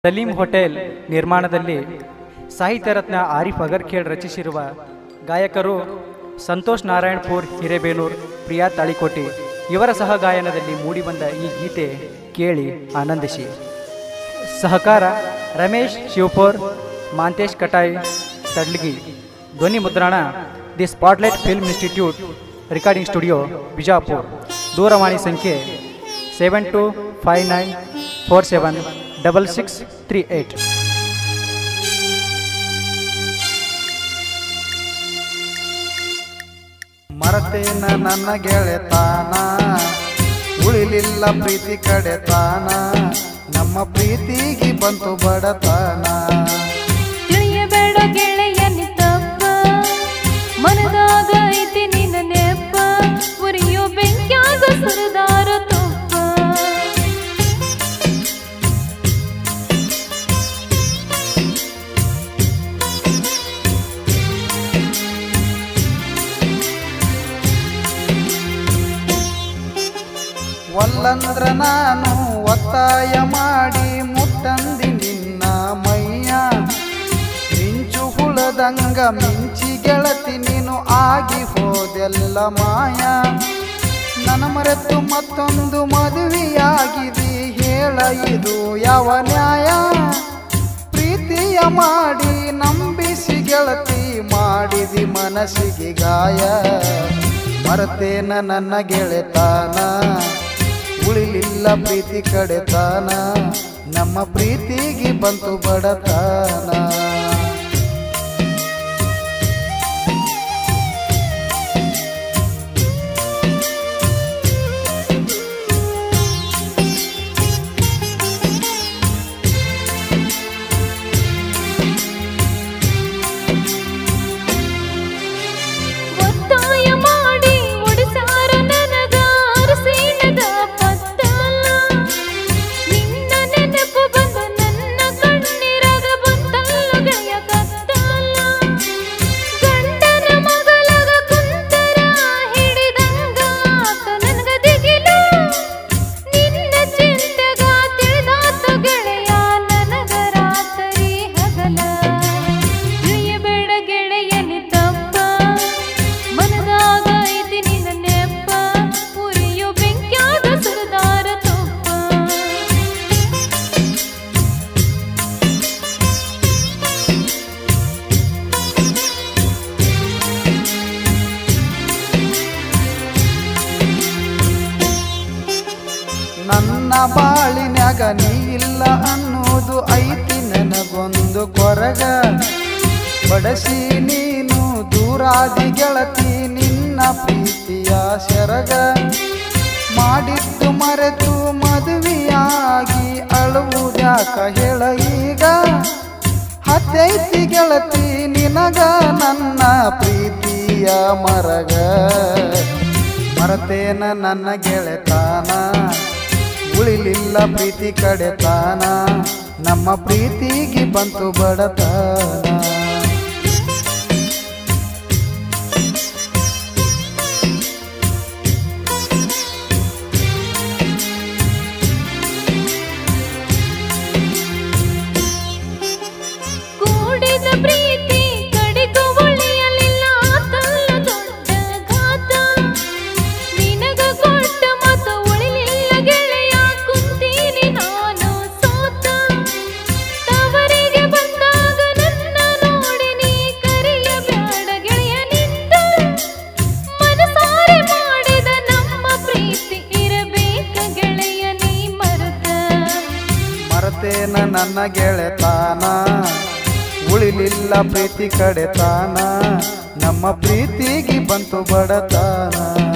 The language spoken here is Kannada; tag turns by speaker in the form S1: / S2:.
S1: ಸಲೀಂ ಹೋಟೆಲ್ ನಿರ್ಮಾಣದಲ್ಲಿ ಸಾಹಿತ್ಯ ರತ್ನ ಆರಿಫ್ ಅಗರ್ಖೇಡ್ ರಚಿಸಿರುವ ಗಾಯಕರು ಸಂತೋಷ್ ನಾರಾಯಣಪುರ್ ಹಿರೇಬೇನೂರ್ ಪ್ರಿಯಾ ತಾಳಿಕೋಟಿ ಇವರ ಸಹಗಾಯನದಲ್ಲಿ ಮೂಡಿಬಂದ ಈ ಗೀತೆ ಕೇಳಿ ಆನಂದಿಸಿ ಸಹಕಾರ ರಮೇಶ್ ಶಿವಪುರ್ ಮಾಂತೇಶ್ ಕಟಾಯ್ ತಡ್ಲಗಿ ಧ್ವನಿ ಮುದ್ರಣ the spotlight film institute recording studio Bijapur ದೂರವಾಣಿ ಸಂಖ್ಯೆ seven two five nine four seven double six three eight
S2: ಮರತೇನ ನನ್ನ ಗೆಳೆತಾನ ಉಳಿಲಿಲ್ಲ ಪ್ರೀತಿ ಕಡೆತಾನ ನಮ್ಮ ಪ್ರೀತಿಗೆ ಬಂತು ಬಡತನ
S3: ತಿಳಿಯಬೇಡ ಗೆಳೆಯನಿ ತಪ್ಪ ಮನದಾಗ ಐತಿ ನಿನ್ನ ನೆಪ್ಪ ಉರಿಯೋ ಬೆಂಕ್ಯಾಗ ಸುರದಾರ ತುಪ್ಪ
S2: ಒಲ್ಲಂದ್ರ ನಾನು ಒತ್ತಾಯ ಮಾಡಿ ಮುಟ್ಟಂದಿ ನಿನ್ನ ಮೈಯ ಮಿಂಚು ಹುಳದಂಗ ಮಿಂಚಿ ಗೆಳತಿ ನೀನು ಆಗಿ ಹೋದೆಲ್ಲ ಮಾಯ ನನ್ನ ಮರೆತು ಮತ್ತೊಂದು ಮದುವೆಯಾಗಿದಿ ಹೇಳ ಇದು ಯಾವ ನ್ಯಾಯ ಪ್ರೀತಿಯ ಮಾಡಿ ನಂಬಿಸಿ ಗೆಳತಿ ಮಾಡಿದಿ ಮನಸ್ಸಿಗೆ ಗಾಯ ಮರತೇನ ನನ್ನ ಗೆಳೆತಾನ ಉಳಿಲಿಲ್ಲ ಪ್ರೀತಿ ಕಡೆತಾನ ನಮ್ಮ ಪ್ರೀತಿಗೆ ಬಂತು ಬಡತಾನ
S3: ಒತ್ತಾಯ ಮಾಡಿ ಉಡಿಸಾರ ನನಗ ಅರಸಿಣದ ಪತ್ತಲ್ಲ ನಿನ್ನ ನೆನಪು ಬಂದು ನನ್ನ ಕಣ್ಣೀರಾಗ ಬಂತಲ್ಲ ಗೆಳೆಯ ಕತ್ತಲ್ಲ ಗಂಡನ ಮಗಳಗ ಕುಂತರ ಹಿಡಿದಂಗ ಆತ ನನಗ ದಿಗಿಲ ನಿನ್ನ ಚಿಂತೆಗ ತಿಳಿದಾತ ಗೆಳೆಯ ನನಗ ರಾತ್ರಿ ಹಗಲ ತಿಳಿಯಬೇಡ ಗೆಳೆಯನಿ ತಪ್ಪ ಮನದಾಗ ಐತಿ ನಿನ್ನ ನೆಪ್ಪ ಉರಿಯೋ ಬೆಂಕ್ಯಾಗ ಸುರದಾರ ತುಪ್ಪ
S2: ನನ್ನ ಬಾಳಿನ್ಯಾಗ ನೀ ಇಲ್ಲ ಅನ್ನೋದು ಐತಿ ನನಗೊಂದು ಕೊರಗ ಬಡಸಿ ನೀನು ದೂರಾದಿ ಗೆಳತಿ ನಿನ್ನ ಪ್ರೀತಿಯ ಸೆರಗ ಮಾಡಿದ್ದು ಮರೆತು ಮದುವೆಯಾಗಿ ಅಳುವುದ್ಯಾಕ ಹೇಳ ಈಗ ಹತ್ತೈತಿ ಗೆಳತಿ ನಿನಗ ನನ್ನ ಪ್ರೀತಿಯ ಮರಗ ಮರತೇನ ನನ್ನ ಗೆಳೆತಾನ ಉಳಿಲಿಲ್ಲ ಪ್ರೀತಿ ಕಡೆತಾನ ನಮ್ಮ ಪ್ರೀತಿಗೆ ಬಂತು ಬಡತಾನ
S3: ಕೂಡಿದ ಪ್ರೀತಿ ಕಡಿಗೂ ಉಳಿಯಲಿಲ್ಲ ಆತಲ್ಲ ದೊಡ್ಡ ಘಾತ ನಿನಗ ಕೊಟ್ಟ ಮತ ಉಳಿಲಿಲ್ಲ ಗೆಳೆಯ ಕುಂತೀನಿ ನಾನು ಸೋತ ತವರಿಗೆ ಬಂದಾಗ ನನ್ನ ನೋಡಿ ನೀ ಕರೆಯಬೇಡ ಗೆಳೆಯ ನಿಂದ ಮನಸಾರೆ ಮಾಡಿದ ನಮ್ಮ ಪ್ರೀತಿ ಇರಬೇಕ ಗೆಳೆಯ ನೀ ಮರೆತ
S2: ಮರತೇನ ನನ್ನ ಗೆಳೆತಾನ ಉಳಿಲಿಲ್ಲ ಪ್ರೀತಿ ಕಡೆತಾನ ನಮ್ಮ ಪ್ರೀತಿಗೆ ಬಂತು ಬಡತಾನ